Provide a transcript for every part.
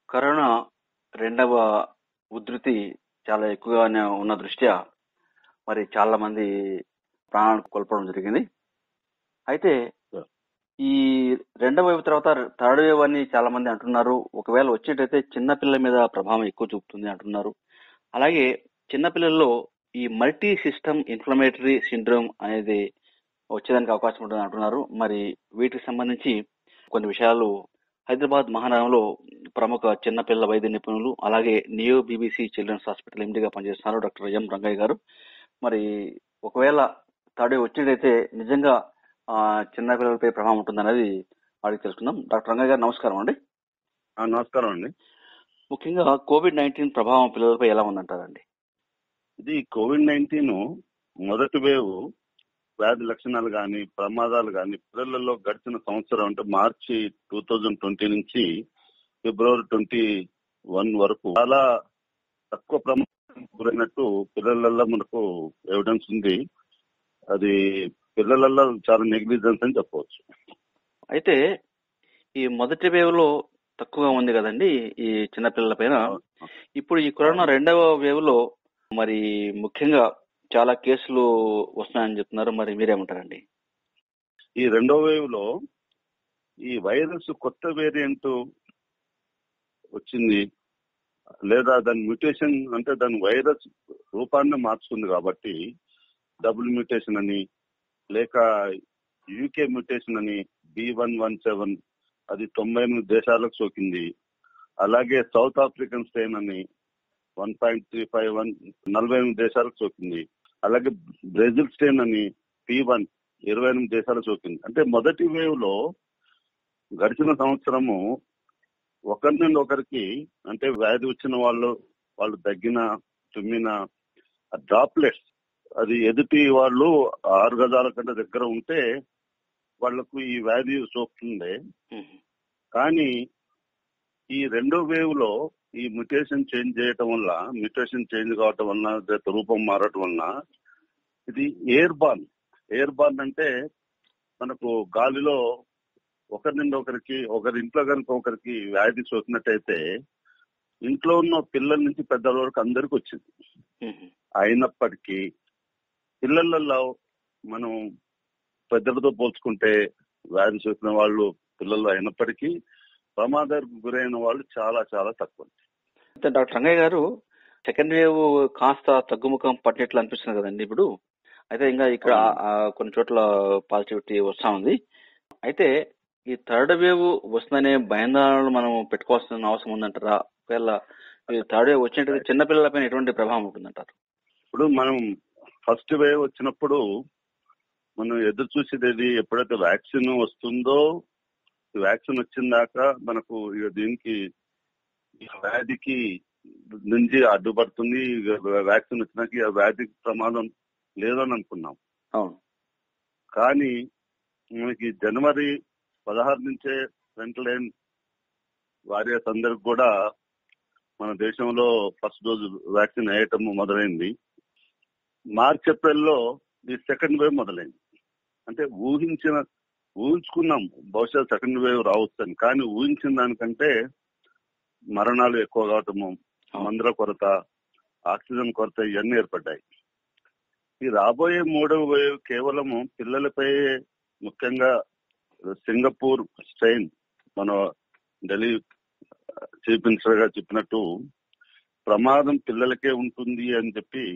Corona రెండవ ఉధృతి చాలా ఎక్కువగానే ఉన్న దృష్ట్యా మరి చాలా మంది ప్రాణాలు కోల్పోవడం జరిగింది అయితే Yeah. ఈ రెండవ వేవ్ తర్వాత థర్డ్ వేవ్ అని చాలా మంది అంటున్నారు ఒకవేళ వచ్చేటైతే చిన్న పిల్లల మీద ప్రభావం ఎక్కువ చూపుతుంది అంటున్నారు అలాగే చిన్న పిల్లల్లో ఈ మల్టీ సిస్టమ్ ఇన్ఫ్లమేటరీ సిండ్రోమ్ అనేది వచ్చేదానికి అవకాశం ఉంటుంది అంటున్నారు మరి వీటికి సంబంధించి కొన్ని విషయాలు హైదరాబాద్ మహానగరంలో ప్రముఖ చిన్నపిల్లల వైద్య నిపుణులు అలాగే నియో బీబీసీ చిల్డ్రన్స్ హాస్పిటల్ ఎండిగా పనిచేస్తున్నారు డాక్టర్ ఎం రంగయ్య గారు మరి ఒకవేళ థర్డ్ వేవ్ వచ్చేటైతే నిజంగా ఆ, చిన్న పిల్లలపై ప్రభావం ఉంటుందనేది అడిగి తెలుసుకుందాం డాక్టర్ రంగయ్య గారు నమస్కారం అండి ఆ, నమస్కారం అండి ముఖ్యంగా కోవిడ్ నైన్టీన్ ప్రభావం పిల్లలపై ఎలా ఉందంటారండి ఇది కోవిడ్ నైన్టీన్ మొదటి వేవ్ వ్యాధి లక్షణాలు కానీ ప్రమాదాలు కానీ పిల్లలలో గడిచిన సంవత్సరం అంటే మార్చి టూ థౌజండ్ ట్వంటీ నుంచి ఫిబ్రవరి ట్వంటీ వన్ వరకు చాలా తక్కువ ప్రమాదం గురైనట్టు పిల్లలలో మనకు ఎవిడెన్స్ ఉంది అది పిల్లలలో చాలా నెగ్లిజెన్స్ అని చెప్పవచ్చు అయితే ఈ మొదటి వేవ్ లో తక్కువగా ఉంది కదండి ఈ చిన్నపిల్లల పైన ఇప్పుడు ఈ కరోనా రెండవ వేవ్ లో మరి ముఖ్యంగా చాలా కేసులు వస్తున్నాయని చెప్తున్నారు మరి మీరేమంటారండి ఈ రెండో వేవ్ లో ఈ వైరస్ కొత్త వేరియంట్ వచ్చింది లేదా దాని మ్యూటేషన్ అంటే దాని వైరస్ రూపాన్ని మార్చుకుంది కాబట్టి డబుల్ మ్యూటేషన్ అని లేక యూకే మ్యూటేషన్ అని బి వన్ వన్ సెవెన్ అది తొంభై ఎనిమిది దేశాలకు సోకింది అలాగే సౌత్ ఆఫ్రికన్ స్టెయిన్ అని one point three five one నలభై ఎనిమిది దేశాలకు సోకింది అలాగే బ్రెజిల్ స్టెయిన్ అని పి వన్ ఇరవై ఎనిమిది దేశాలకు సోకింది అంటే మొదటి వేవ్ లో గడిచిన సంవత్సరము ఒకరి నుండి ఒకరికి అంటే వ్యాధి వచ్చిన వాళ్ళు వాళ్ళు దగ్గిన తుమ్మిన డ్రాప్లెట్స్ అది ఎదుటి వాళ్ళు ఆరు గజాల కంటే దగ్గర ఉంటే వాళ్లకు ఈ వ్యాధి సోకుతుండే కానీ ఈ రెండో వేవ్ లో ఈ మ్యుటేషన్ చేంజ్ చేయటం వల్ల మ్యుటేషన్ చేంజ్ కావటం వలన లేదా రూపం మారటం వలన ఇది ఎయిర్ బార్న్ ఎయిర్ బార్న్ అంటే మనకు గాలిలో ఒకరి నుండి ఒకరికి ఒకరి ఇంట్లో కనుక ఒకరికి వ్యాధి సోకినట్టయితే ఇంట్లో ఉన్న పిల్లల నుంచి పెద్దల వరకు అందరికి వచ్చింది అయినప్పటికీ పిల్లలలో మనం పెద్దలతో పోల్చుకుంటే వ్యాధి సోకిన వాళ్ళు పిల్లలు అయినప్పటికీ ప్రమాదానికి గురైన వాళ్ళు చాలా చాలా తక్కువ అయితే డాక్టర్ రంగయ్య గారు సెకండ్ వేవ్ కాస్త తగ్గుముఖం పట్టినట్లు అనిపిస్తుంది కదండి ఇప్పుడు అయితే ఇంకా ఇక్కడ అవును. ఆ, కొన్ని చోట్ల పాజిటివిటీ వస్తా ఉంది అయితే ఈ థర్డ్ వేవ్ వస్తుందనే భయాందోళనలు మనం పెట్టుకోవాల్సిన అవసరం ఉందంటారా ఒకవేళ ఈ థర్డ్ వేవ్ వచ్చినట్టు చిన్నపిల్లల పైన ఎటువంటి ప్రభావం ఉంటుందంటారు ఇప్పుడు మనం ఫస్ట్ వేవ్ వచ్చినప్పుడు మనం ఎదురు చూసేది ఏది ఎప్పుడైతే వ్యాక్సిన్ వస్తుందో ఈ వ్యాక్సిన్ వచ్చిన దాకా మనకు ఇక దీనికి ఈ వ్యాధికి నుంచి అడ్డుపడుతుంది ఇక వ్యాక్సిన్ వచ్చినాక ఇక వ్యాధికి ప్రమాదం లేదని అనుకున్నాం అవును కానీ మనకి జనవరి పదహారు నుంచే ఫ్రంట్ లైన్ వారియర్స్ అందరికి కూడా మన దేశంలో ఫస్ట్ డోస్ వ్యాక్సిన్ వేయటం మొదలైంది మార్చ్ ఏప్రిల్లో ఈ సెకండ్ వేవ్ మొదలైంది అంటే ఊహించిన ఊహించుకున్నాం బహుశా సెకండ్ వేవ్ రావచ్చని కానీ ఊహించిన దానికంటే మరణాలు ఎక్కువ కావటము మందుల కొరత ఆక్సిజన్ కొరత ఇవన్నీ ఏర్పడ్డాయి ఈ రాబోయే మూడవ వేవ్ కేవలము పిల్లలపై ముఖ్యంగా సింగపూర్ స్ట్రెయిన్ మన ఢిల్లీ చీఫ్ మినిస్టర్ గారు చెప్పినట్టు ప్రమాదం పిల్లలకే ఉంటుంది అని చెప్పి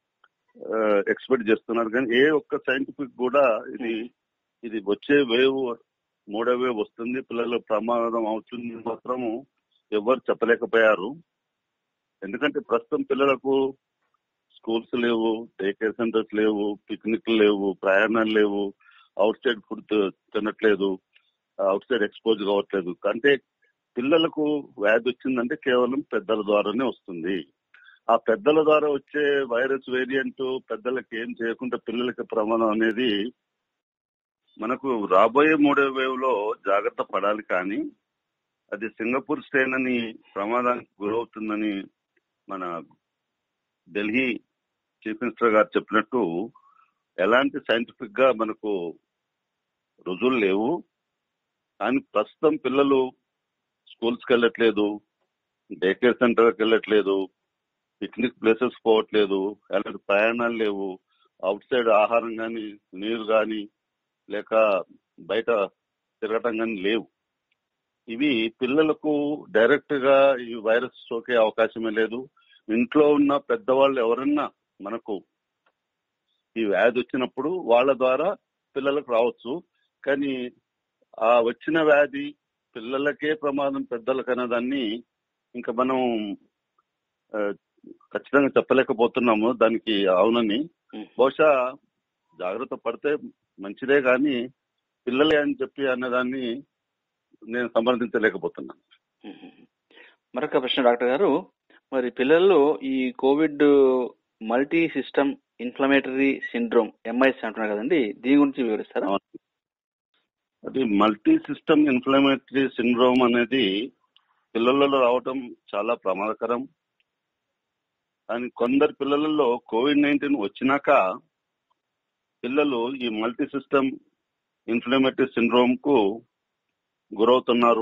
ఎక్స్పెక్ట్ చేస్తున్నారు కానీ ఏ ఒక్క సైంటిఫిక్ కూడా ఇది ఇది వచ్చే వేవ్ మూడో వేవ్ వస్తుంది పిల్లలు ప్రమాదం అవుతుంది మాత్రము ఎవరు చెప్పలేకపోయారు ఎందుకంటే ప్రస్తుతం పిల్లలకు స్కూల్స్ లేవు డే కేర్ సెంటర్స్ లేవు పిక్నిక్ లేవు ప్రయాణాలు లేవు అవుట్ సైడ్ ఫుడ్ తినట్లేదు అవుట్ సైడ్ ఎక్స్పోజ్ కావట్లేదు అంటే పిల్లలకు వ్యాధి వచ్చిందంటే కేవలం పెద్దల ద్వారానే వస్తుంది ఆ పెద్దల ద్వారా వచ్చే వైరస్ వేరియంట్ పెద్దలకి ఏం చేయకుండా పిల్లలకి ప్రమాదం అనేది మనకు రాబోయే మూడో వేవ్ లో జాగ్రత్త పడాలి కానీ అది సింగపూర్ స్ట్రెయిన్ అని ప్రమాదానికి గురవుతుందని మన ఢిల్లీ చీఫ్ మినిస్టర్ గారు చెప్పినట్టు ఎలాంటి సైంటిఫిక్ గా మనకు రుజువులు లేవు కానీ ప్రస్తుతం పిల్లలు స్కూల్స్కి వెళ్ళట్లేదు డే కేర్ సెంటర్కి వెళ్ళట్లేదు పిక్నిక్ ప్లేసెస్ పోవట్లేదు అలాంటి ప్రయాణాలు లేవు అవుట్ సైడ్ ఆహారం కానీ నీరు కానీ లేక బయట తిరగటం కానీ లేవు ఇవి పిల్లలకు డైరెక్ట్ గా ఈ వైరస్ సోకే అవకాశమే లేదు ఇంట్లో ఉన్న పెద్దవాళ్ళు ఎవరన్నా మనకు ఈ వ్యాధి వచ్చినప్పుడు వాళ్ళ ద్వారా పిల్లలకు రావచ్చు కానీ ఆ వచ్చిన వ్యాధి పిల్లలకే ప్రమాదం పెద్దలకు అనేదాన్ని ఇంకా మనం ఆ, ఖచ్చితంగా చెప్పలేకపోతున్నాము దానికి అవునని బహుశా జాగ్రత్త పడితే మంచిదే కానీ పిల్లలే అని చెప్పి అన్నదాన్ని నేను సమర్థించలేకపోతున్నాను మరొక ప్రశ్న డాక్టర్ గారు మరి పిల్లల్లో ఈ covid multi system inflammatory syndrome MIS అంటున్నారు కదండి దీని గురించి వివరిస్తారా అది మల్టీ సిస్టమ్ ఇన్ఫ్లమేటరీ సిండ్రోమ్ అనేది పిల్లలలో రావటం చాలా ప్రమాదకరం కానీ కొందరు పిల్లలలో కోవిడ్ నైన్టీన్ వచ్చినాక పిల్లలు ఈ మల్టీ సిస్టమ్ ఇన్ఫ్లమేటరీ సిండ్రోమ్ కు గురవుతున్నారు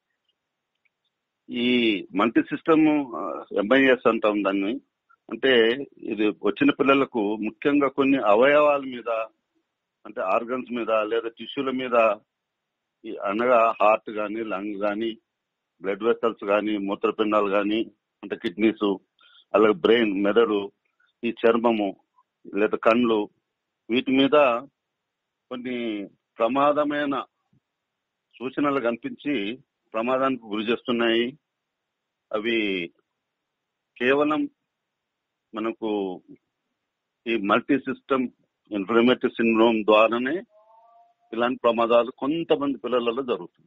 ఈ మల్టీ సిస్టమ్ ఎంఐఎస్ అంటాం దాన్ని అంటే ఇది వచ్చిన పిల్లలకు ముఖ్యంగా కొన్ని అవయవాల మీద అంటే ఆర్గన్స్ మీద లేదా టిష్యూల మీద ఈ అనగా హార్ట్ కానీ లంగ్ కానీ బ్లడ్ వెసల్స్ కానీ మూత్రపిండాలు కానీ అంటే కిడ్నీస్ అలాగే బ్రెయిన్ మెదడు ఈ చర్మము లేదా కళ్ళు వీటి మీద కొన్ని ప్రమాదమైన సూచనలు కనిపించి ప్రమాదానికి గురి చేస్తున్నాయి అవి కేవలం మనకు ఈ మల్టీ సిస్టమ్ ఇన్ఫ్లమేటరీ సిండ్రోమ్ ద్వారానే ఇలాంటి ప్రమాదాలు కొంతమంది పిల్లలలో జరుగుతుంది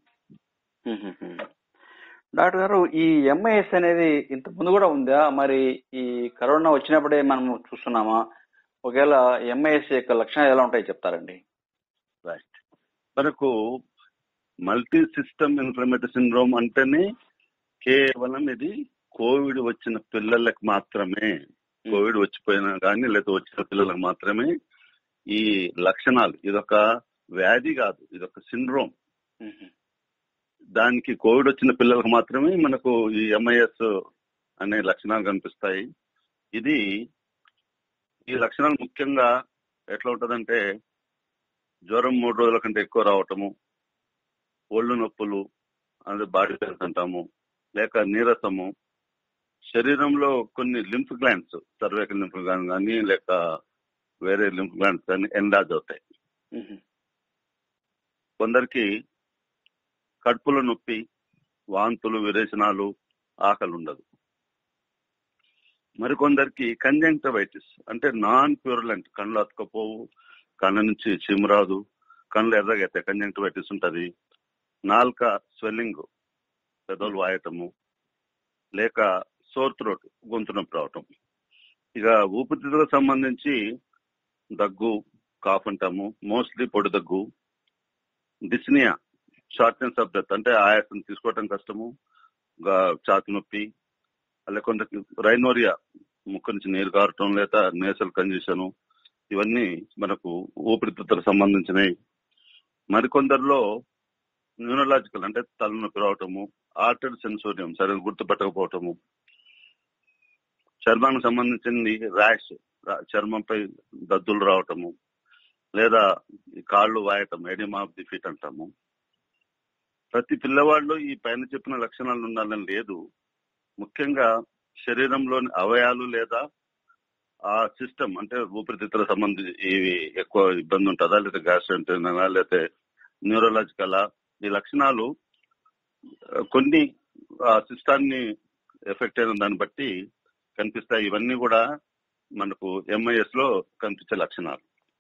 డాక్టర్ గారు ఈ ఎంఐఎస్ అనేది ఇంత ముందు కూడా ఉందా మరి ఈ కరోనా వచ్చినప్పుడే మనం చూస్తున్నామా ఒకవేళ ఎంఐఎస్ యొక్క లక్షణాలు ఎలా ఉంటాయి చెప్తారండి రైట్ మనకు మల్టీ సిస్టమ్ ఇన్ఫ్లమేటరీ సిండ్రోమ్ అంటేనే కేవలం ఇది కోవిడ్ వచ్చిన పిల్లలకు మాత్రమే కోవిడ్ వచ్చిపోయినా కానీ లేదా వచ్చిన పిల్లలకు మాత్రమే ఈ లక్షణాలు ఇదొక వ్యాధి కాదు ఇదొక సిండ్రోమ్ దానికి కోవిడ్ వచ్చిన పిల్లలకు మాత్రమే మనకు ఈ ఎంఐఎస్ అనే లక్షణాలు కనిపిస్తాయి ఇది ఈ లక్షణాలు ముఖ్యంగా ఎట్లా ఉంటదంటే జ్వరం మూడు రోజుల కంటే ఎక్కువ రావటము ఒళ్ళు నొప్పులు అదే బాడీ పెయిన్స్ అంటాము లేక నీరసము శరీరంలో కొన్ని lymph glands cervical lymph gland కానీ లేక వేరే లింఫ్ గ్లాండ్స్ కానీ ఎండాజ్ అవుతాయి కొందరికి కడుపులో నొప్పి వాంతులు విరేచనాలు ఆకలి ఉండదు మరికొందరికి కంజంక్టివైటిస్ అంటే నాన్ ప్యూరలెంట్ కళ్ళు అతుకపోవు కళ్ళ నుంచి చిమురాదు కళ్ళు ఎర్రగైతే కంజంక్టివైటిస్ ఉంటది నాల్క స్వెల్లింగ్ పెదవులు వాయటము లేక సోర్ త్రోట్ గొంతు నొప్పి రావటం ఇక ఊపిరితిత్తులకు సంబంధించి దగ్గు కాఫ్ అంటాము మోస్ట్లీ పొడి దగ్గు డిస్నియా షార్ట్నెస్ ఆఫ్ బ్రెత్ అంటే ఆయాసం తీసుకోవటం కష్టము ఇంకా ఛాతి నొప్పి అలా కొందరికి రైనోరియా ముక్కు నుంచి నీరు కారటం లేదా నేసల్ కంజెషన్ ఇవన్నీ మనకు ఊపిరితిత్తులకు సంబంధించినవి మరికొందరిలో న్యూరలాజికల్ అంటే తలనొప్పి రావటము ఆర్టెడ్ సెన్సోరియం సరిగ్గా గుర్తుపట్టకపోవటము చర్మానికి సంబంధించింది ర్యాష్ చర్మంపై దద్దులు రావటము లేదా ఈ కాళ్ళు వాయటం ఎడిమా ఆఫ్ ది ఫీట్ అంటాము ప్రతి పిల్లవాళ్ళు ఈ పైన చెప్పిన లక్షణాలు ఉండాలని లేదు ముఖ్యంగా శరీరంలోని అవయాలు లేదా ఆ సిస్టమ్ అంటే ఊపిరితిత్తుల సంబంధించి ఇవి ఎక్కువ ఇబ్బంది ఉంటుందా లేదా గ్యాస్ట్రెంటనా లేకపోతే న్యూరలాజికల్ ఈ లక్షణాలు ఆ, కొన్ని ఆ సిస్టాన్ని ఎఫెక్ట్ అయిన దాన్ని బట్టి కనిపిస్తాయి ఇవన్నీ కూడా మనకు ఎంఐఎస్ లో కనిపించే లక్షణాలు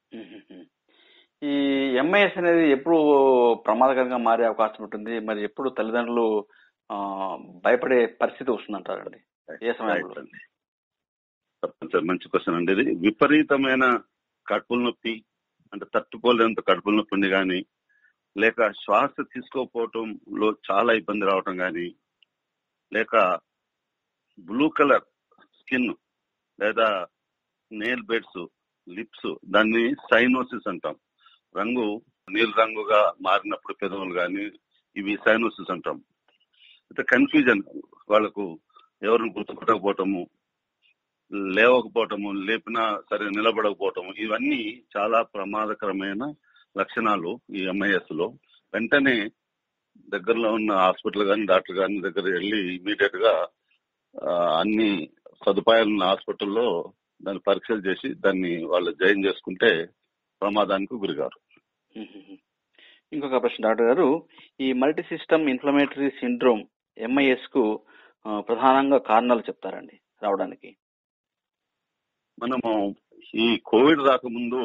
ఈ ఎంఐఎస్ అనేది ఎప్పుడు ప్రమాదకరంగా మారే అవకాశం ఉంటుంది మరి ఎప్పుడు తల్లిదండ్రులు ఆ, భయపడే పరిస్థితి వస్తుందంటారండి ఏ సమయంలో Right అండి. తప్పనిసరి మంచి క్వశ్చన్ అండి ఇది విపరీతమైన కడుపుల నొప్పి అంటే తట్టుకోలేనంత కడుపుల నొప్పి ఉంది కానీ లేక శ్వాస తీసుకోకపోవటంలో చాలా ఇబ్బంది రావటం కానీ లేక బ్లూ కలర్ స్కిన్ లేదా నేల్ బెడ్స్ లిప్స్ దాన్ని సైనోసిస్ అంటాం రంగు నీలి రంగుగా మారినప్పుడు పెదవులు కానీ ఇవి సైనోసిస్ అంటాం అయితే కన్ఫ్యూజన్ వాళ్ళకు ఎవరిని గుర్తుపట్టకపోవటము లేవకపోవటము లేపినా సరే నిలబడకపోవటము ఇవన్నీ చాలా ప్రమాదకరమైన లక్షణాలు ఈ ఎంఐఎస్ లో వెంటనే దగ్గరలో ఉన్న హాస్పిటల్ కానీ డాక్టర్ కానీ దగ్గర వెళ్ళి ఇమీడియట్ గా ఆ, అన్ని సదుపాయాలు ఉన్న హాస్పిటల్లో దాన్ని పరీక్షలు చేసి దాన్ని వాళ్ళు జైన్ చేసుకుంటే ప్రమాదానికి గురిగారు మ్మ్. ఇంకొక ప్రశ్న డాక్టర్ గారు ఈ multi system inflammatory syndrome MIS కు ఆ, ప్రధానంగా కారణాలు చెప్తారండి రావడానికి మనము ఈ కోవిడ్ రాకముందు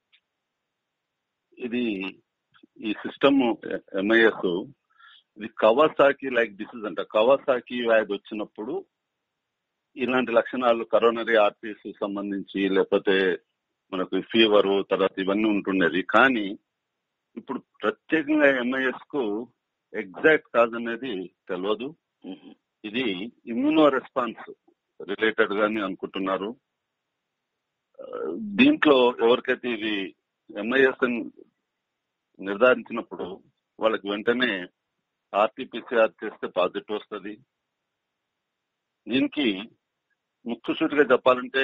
ఇది ఈ సిస్టమ్ ఎంఐఎస్ ఇది కవాసాకి లైక్ డిసీజ్ అంట కవాసాకి వ్యాధి వచ్చినప్పుడు ఇలాంటి లక్షణాలు కరోనరీ ఆర్టీస్ సంబంధించి లేకపోతే మనకు ఫీవర్ తర్వాత ఇవన్నీ ఉంటుండేది కానీ ఇప్పుడు ప్రత్యేకంగా ఎంఐఎస్ కు ఎగ్జాక్ట్ కాజ్ అనేది తెలియదు మ్మ్. ఇది ఇమ్యూనో రెస్పాన్స్ రిలేటెడ్ గాని అనుకుంటున్నారు ఆ, దీంట్లో ఎవరికైతే ఇది ఎంఐఎస్ నిర్ధారించినప్పుడు వాళ్ళకి వెంటనే ఆర్టీపీసీఆర్ చేస్తే పాజిటివ్ వస్తుంది దీనికి ముఖ్యసూటిగా చెప్పాలంటే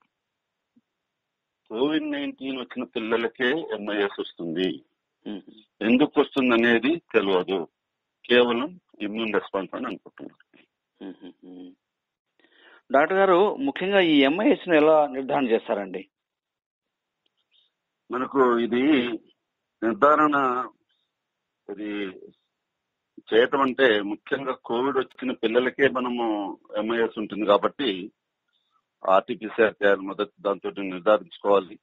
కోవిడ్ నైన్టీన్ వచ్చిన పిల్లలకే ఎంఐఎస్ వస్తుంది మ్మ్. ఎందుకు వస్తుంది అనేది తెలియదు కేవలం ఇమ్యూన్ రెస్పాన్స్ అని అనుకుంటున్నారు మ్మ్. డాక్టర్ గారు ముఖ్యంగా ఈ ఎంఐఎస్ ను ఎలా నిర్ధారణ చేస్తారండి మనకు ఇది నిర్ధారణ ఇది చేయటం అంటే ముఖ్యంగా కోవిడ్ వచ్చిన పిల్లలకే మనము ఎంఐఎస్ ఉంటుంది కాబట్టి ఆర్టీపీసీఆర్ చేయాలి మొదటి దాంతో నిర్ధారించుకోవాలి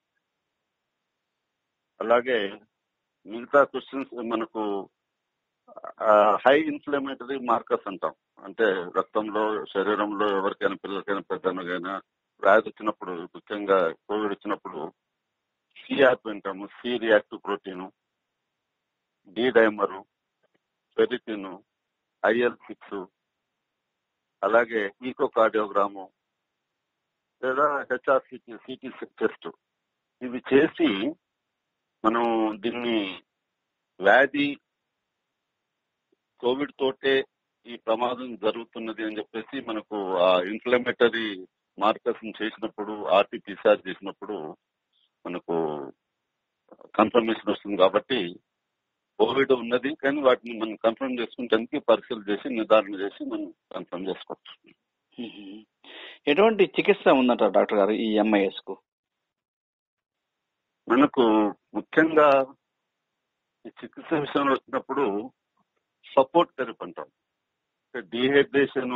అలాగే మిగతా క్వశ్చన్స్ మనకు హై ఇన్ఫ్లమేటరీ మార్కర్స్ అంటాం అంటే రక్తంలో శరీరంలో ఎవరికైనా పిల్లలకైనా పెద్దనకైనా వ్యాధి వచ్చినప్పుడు ముఖ్యంగా కోవిడ్ వచ్చినప్పుడు సిఆర్పి అంటాము C reactive protein D dimer ferritin IL six అలాగే ఈకోకార్డియోగ్రాము లేదా హెచ్ఆర్సిటి సిటీ టెస్ట్ ఇవి చేసి మనం దీన్ని వ్యాధి కోవిడ్ తోటే ఈ ప్రమాదం జరుగుతున్నది అని చెప్పేసి మనకు ఆ ఇన్ఫ్లమేటరీ మార్కర్స్ చేసినప్పుడు ఆర్టీపీసీఆర్ చేసినప్పుడు మనకు కన్ఫర్మేషన్ వస్తుంది కాబట్టి కోవిడ్ ఉన్నది కానీ వాటిని మనం కన్ఫర్మ్ చేసుకుంటానికి పరీక్షలు చేసి నిర్ధారణ చేసి మనం కన్ఫర్మ్ చేసుకోవచ్చు మ్మ్. ఎటువంటి చికిత్స ఉందంట డాక్టర్ గారు ఈ ఎంఐఎస్ కు మనకు ముఖ్యంగా ఈ చికిత్స విషయంలో వచ్చినప్పుడు సపోర్ట్ థెరపీ అంటాం డీహైడ్రేషన్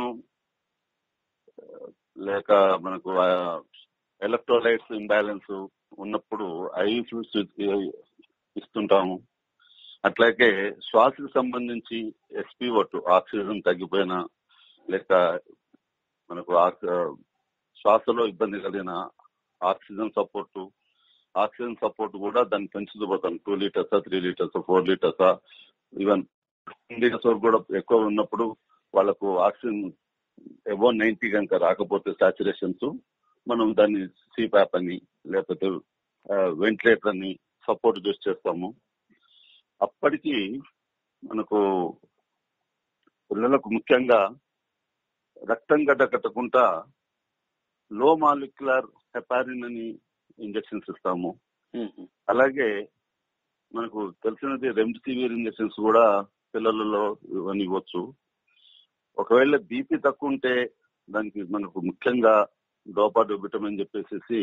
లేక మనకు ఎలక్ట్రోలైట్స్ ఇంబ్యాలెన్స్ ఉన్నప్పుడు ఐ ఫ్లూయిడ్స్ ఇస్తుంటాము అట్లాగే శ్వాసకు సంబంధించి ఎస్పీఓటు ఆక్సిజన్ తగ్గిపోయినా లేక మనకు ఆక్- శ్వాసలో ఇబ్బంది కలిగిన ఆక్సిజన్ సపోర్టు ఆక్సిజన్ సపోర్ట్ కూడా దాన్ని పెంచుతూ పోతాం టూ లీటర్సా త్రీ లీటర్స్ ఫోర్ లీటర్సా ఈవెన్ లీటర్స్ వరకు కూడా ఎక్కువ ఉన్నప్పుడు వాళ్ళకు ఆక్సిజన్ ఎబో నైన్టీ కనుక రాకపోతే సాచురేషన్స్ మనం దాన్ని సిపాప్ అని లేకపోతే వెంటిలేటర్ అని సపోర్ట్ యూస్ చేస్తాము అప్పటికి మనకు పిల్లలకు ముఖ్యంగా రక్తం గడ్డ కట్టకుండా లో మాలిక్యులర్ హెపారిన్ అని ఇంజెక్షన్స్ ఇస్తాము మ్మ్. అలాగే మనకు తెలిసినది రెమ్డెసివిర్ ఇంజెక్షన్స్ కూడా పిల్లలలో ఇవన్నీ ఇవ్వచ్చు ఒకవేళ బీపీ తక్కువ ఉంటే దానికి మనకు ముఖ్యంగా డోపాడోబిటమ్ అని చెప్పేసి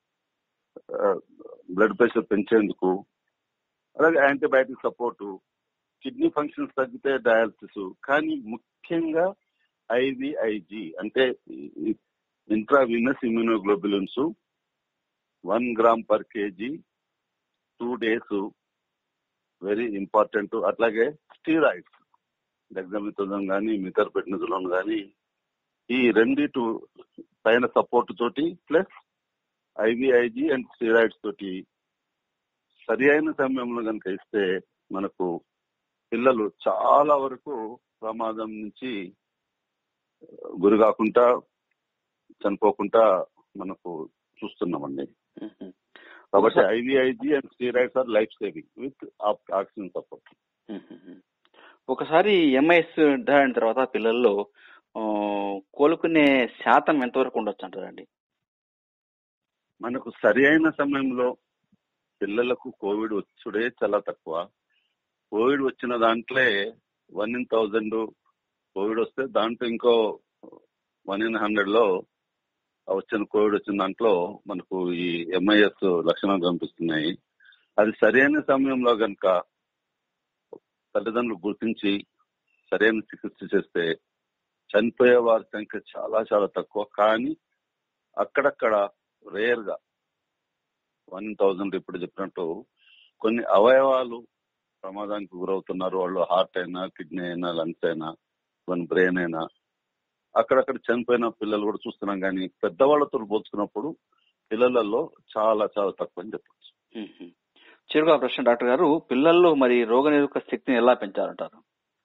బ్లడ్ ప్రెషర్ పెంచేందుకు అలాగే యాంటీబయాటిక్ సపోర్టు కిడ్నీ ఫంక్షన్స్ తగ్గితే డయాలసిస్ కానీ ముఖ్యంగా ఐవిఐజి అంటే intravenous immunoglobulins one gram per kg two days very important అట్లాగే స్టీరాయిడ్స్ డెగ్జామిథోజన్ కానీ మిథర్బెట్నిజోలోన్ కానీ ఈ రెండిటు పైన సపోర్ట్ తోటి ప్లస్ ఐవిఐజి అండ్ స్టీరాయిడ్స్ తోటి సరి అయిన సమయంలో కనుక ఇస్తే మనకు పిల్లలు చాలా వరకు ప్రమాదం నుంచి గురి కాకుండా చనిపోకుండా మనకు చూస్తున్నామండి మ్మ్. కాబట్టి IVIG and steroids are life saving with oxygen support మ్మ్. ఒకసారి ఎంఐఎస్ నిర్ధారణ తర్వాత పిల్లల్లో ఆ, కోలుకునే శాతం ఎంతవరకు ఉండొచ్చు అంటారండి మనకు సరి అయిన సమయంలో పిల్లలకు కోవిడ్ వచ్చుడే చాలా తక్కువ కోవిడ్ వచ్చిన దాంట్లో వన్ ఇన్ థౌజండ్ కోవిడ్ వస్తే దాంట్లో ఇంకో వన్ ఇన్ హండ్రెడ్ లో ఆ వచ్చిన కోవిడ్ వచ్చిన దాంట్లో మనకు ఈ ఎంఐఎస్ లక్షణాలు కనిపిస్తున్నాయి అది సరైన సమయంలో గనక తల్లిదండ్రులు గుర్తించి సరైన చికిత్స చేస్తే చనిపోయే వారి సంఖ్య చాలా చాలా తక్కువ కానీ అక్కడక్కడ రేర్ గా వన్ థౌజండ్ ఇప్పుడు చెప్పినట్టు కొన్ని అవయవాలు ప్రమాదానికి గురవుతున్నారు వాళ్ళు హార్ట్ అయినా కిడ్నీ అయినా లంగ్స్ అయినా కొన్ని బ్రెయిన్ అయినా అక్కడక్కడ చనిపోయిన పిల్లలు కూడా చూస్తున్నాం కానీ పెద్దవాళ్ళతో పోల్చుకున్నప్పుడు పిల్లలలో చాలా చాలా తక్కువ అని చెప్పచ్చు మ్మ్. చివరిగా ప్రశ్న డాక్టర్ గారు పిల్లల్లో మరి రోగ నిరోధక శక్తిని ఎలా పెంచాలంటారు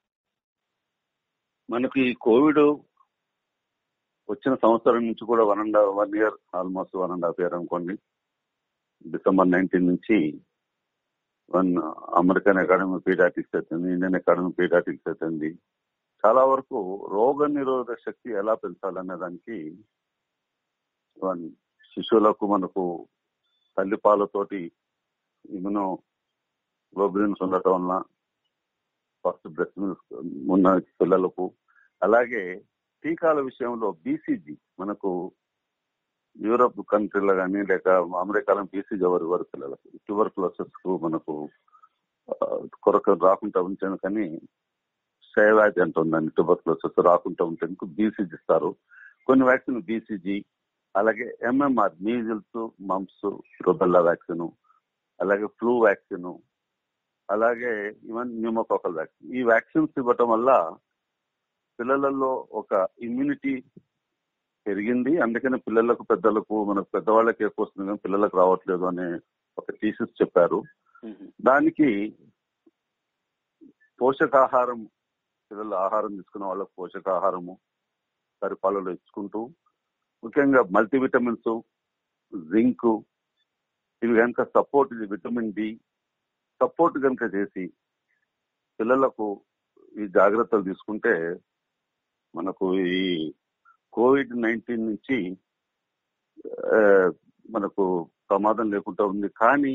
మనకి ఈ కోవిడ్ వచ్చిన సంవత్సరం నుంచి కూడా one and one year almost one and half year అనుకోండి డిసెంబర్ నైన్టీన్ నుంచి వన్ అమెరికన్ అకాడమీ పీడాటిక్స్ అవుతుంది ఇండియన్ అకాడమీ పీడాటిక్స్ అవుతుంది చాలా వరకు రోగ నిరోధక శక్తి ఎలా పెంచాలనే దానికి వన్ శిశువులకు మనకు తల్లిపాలతోటి ఇమ్యూనో గ్లోబులిన్స్ ఉండటం వలన ఫస్ట్ బ్రెస్ట్ మిల్క్ ఉన్న పిల్లలకు అలాగే టీకాల విషయంలో బీసీజీ మనకు యూరోప్ కంట్రీలో కానీ లేక అమెరికాలో బీసీజీ ఎవరు ఎవరు పిల్లలకు ట్యూబర్కులోసిస్ కు మనకు ఆ, కొరకు రాకుండా ఉంచాను కానీ క్షయవ్యాధి అంటుందండి ట్యూబర్కులోసిస్ రాకుండా ఉంటేందుకు బీసీజీ ఇస్తారు కొన్ని వ్యాక్సిన్ బీసీజీ అలాగే MMR measles mumps rubella vaccine అలాగే ఫ్లూ వ్యాక్సిన్ అలాగే ఈవెన్ న్యూమోకాకల్ వ్యాక్సిన్ ఈ వ్యాక్సిన్స్ ఇవ్వటం వల్ల పిల్లలలో ఒక ఇమ్యూనిటీ పెరిగింది అందుకని పిల్లలకు పెద్దలకు మనకు పెద్దవాళ్ళకి ఎక్కువ వస్తుంది కానీ పిల్లలకు రావట్లేదు అనే ఒక థీసిస్ చెప్పారు మ్మ్. దానికి పోషకాహారం పిల్లలు ఆహారం తీసుకున్న వాళ్ళకు పోషకాహారము సరిపాలలో ఇచ్చుకుంటూ ముఖ్యంగా మల్టీవిటమిన్స్ జింక్ ఇవి కనుక సపోర్ట్ ఇది విటమిన్ డి సపోర్ట్ కనుక చేసి పిల్లలకు ఈ జాగ్రత్తలు తీసుకుంటే మనకు ఈ కోవిడ్ నైన్టీన్ నుంచి ఆ, మనకు ప్రమాదం లేకుండా ఉంది కానీ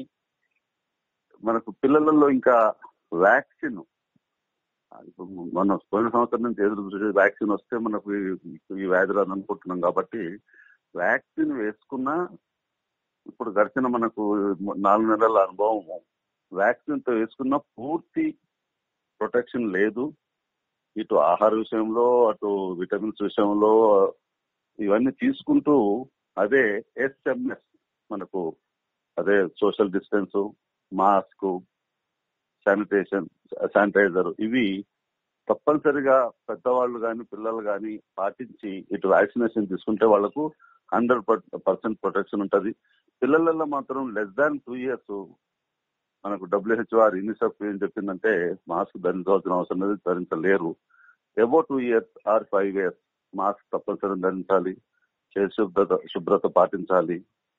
మనకు పిల్లలలో ఇంకా వ్యాక్సిన్ ఇప్పుడు మనం పోయిన సంవత్సరం నుంచి ఎదురు చూసే వ్యాక్సిన్ వస్తే మనకు ఈ- ఈ వ్యాధి రాదు అనుకుంటున్నాం కాబట్టి వ్యాక్సిన్ వేసుకున్నా ఇప్పుడు గడిచిన మనకు నాలుగు నెలల అనుభవం వ్యాక్సిన్ తో వేసుకున్న పూర్తి ప్రొటెక్షన్ లేదు ఇటు ఆహార విషయంలో అటు విటమిన్స్ విషయంలో ఇవన్నీ తీసుకుంటూ అదే ఎస్ఎంఎస్ మనకు అదే social distance mask sanitation sanitiser ఇవి తప్పనిసరిగా పెద్దవాళ్ళు కానీ పిల్లలు కానీ పాటించి ఇటు వ్యాక్సినేషన్ తీసుకుంటే వాళ్ళకు హండ్రెడ్ పర్సెంట్ ప్రొటెక్షన్ ఉంటుంది పిల్లలలో మాత్రం లెస్ దాన్ టూ ఇయర్స్ మనకు డబ్ల్యూహెచ్ఓఆర్ యూనిసెఫ్ ఏం చెప్పిందంటే మాస్క్ ధరించవలసిన అవసరం లేదు ధరించలేరు above two years or five years mask తప్పనిసరిగా ధరించాలి చేతి శుభ్రత శుభ్రత పాటించాలి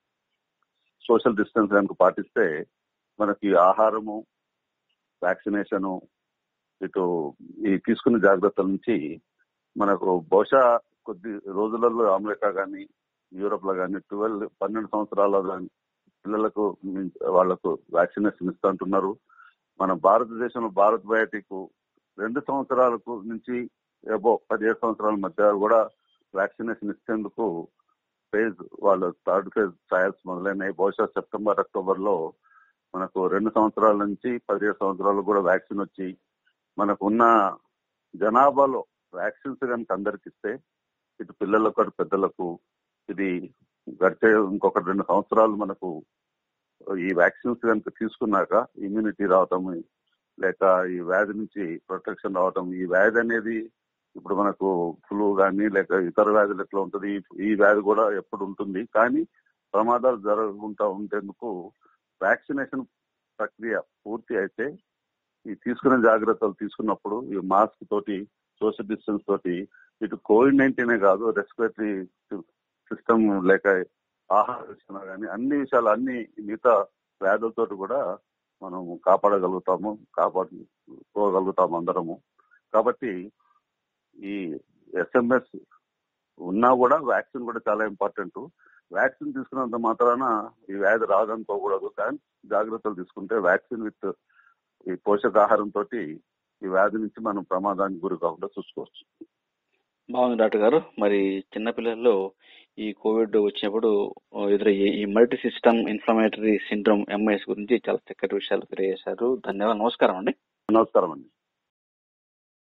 సోషల్ డిస్టెన్స్ కనుక పాటిస్తే మనకి ఆహారము వ్యాక్సినేషను ఇటు ఈ తీసుకున్న జాగ్రత్తల నుంచి మనకు బహుశా కొద్ది రోజులలో అమెరికా కానీ యూరోప్ లో కానీ ట్వెల్వ్ పన్నెండు సంవత్సరాల గాని పిల్లలకు మించి వాళ్లకు వ్యాక్సినేషన్ ఇస్తుంటున్నారు మన భారతదేశంలో భారత్ బయోటిక్ రెండు సంవత్సరాలకు నుంచి ఎబో పదిహేడు సంవత్సరాల మధ్య కూడా వ్యాక్సినేషన్ ఇచ్చేందుకు ఫేజ్ వాళ్ళ థర్డ్ ఫేజ్ ట్రయల్స్ మొదలైనాయి బహుశా సెప్టెంబర్ అక్టోబర్ లో మనకు రెండు సంవత్సరాల నుంచి పదిహేడు సంవత్సరాలు కూడా వ్యాక్సిన్ వచ్చి మనకు ఉన్న జనాభాలో వ్యాక్సిన్స్ కనుక అందరికి ఇస్తే ఇటు పిల్లలకు అటు పెద్దలకు ఇది గడిచే ఇంకొక రెండు సంవత్సరాలు మనకు ఈ వ్యాక్సిన్స్ కనుక తీసుకున్నాక ఇమ్యూనిటీ రావటం లేక ఈ వ్యాధి నుంచి ప్రొటెక్షన్ రావటం ఈ వ్యాధి అనేది ఇప్పుడు మనకు ఫ్లూ కానీ లేక ఇతర వ్యాధులు ఎట్లా ఉంటుంది ఈ- ఈ వ్యాధి కూడా ఎప్పుడు ఉంటుంది కానీ ప్రమాదాలు జరగకుండా ఉండేందుకు వ్యాక్సినేషన్ ప్రక్రియ పూర్తి అయితే ఈ తీసుకునే జాగ్రత్తలు తీసుకున్నప్పుడు ఈ మాస్క్ తోటి సోషల్ డిస్టెన్స్ తోటి ఇటు కోవిడ్ నైన్టీనే కాదు రెస్పిరేటరీ సిస్టమ్ లేక ఆహార విషయంలో కానీ అన్ని విషయాలు అన్ని మిగతా వ్యాధులతో కూడా మనం కాపాడగలుగుతాము కాపాడుకోగలుగుతాము అందరము కాబట్టి ఈ ఎస్ఎంఎస్ ఉన్నా కూడా వ్యాక్సిన్ కూడా చాలా ఇంపార్టెంట్ వ్యాక్సిన్ తీసుకున్నంత మాత్రాన ఈ వ్యాధి రాదనుకోకూడదు కానీ జాగ్రత్తలు తీసుకుంటే వ్యాక్సిన్ విత్ ఈ పోషకాహారం తోటి ఈ వ్యాధి నుంచి మనం ప్రమాదానికి గురి కాకుండా చూసుకోవచ్చు బాగుంది డాక్టర్ గారు మరి చిన్నపిల్లల్లో ఈ కోవిడ్ వచ్చినప్పుడు ఎదురయ్యే ఈ multi system inflammatory syndrome MIS గురించి చాలా చక్కటి విషయాలు తెలియజేశారు ధన్యవాదాలు నమస్కారం అండి నమస్కారం అండి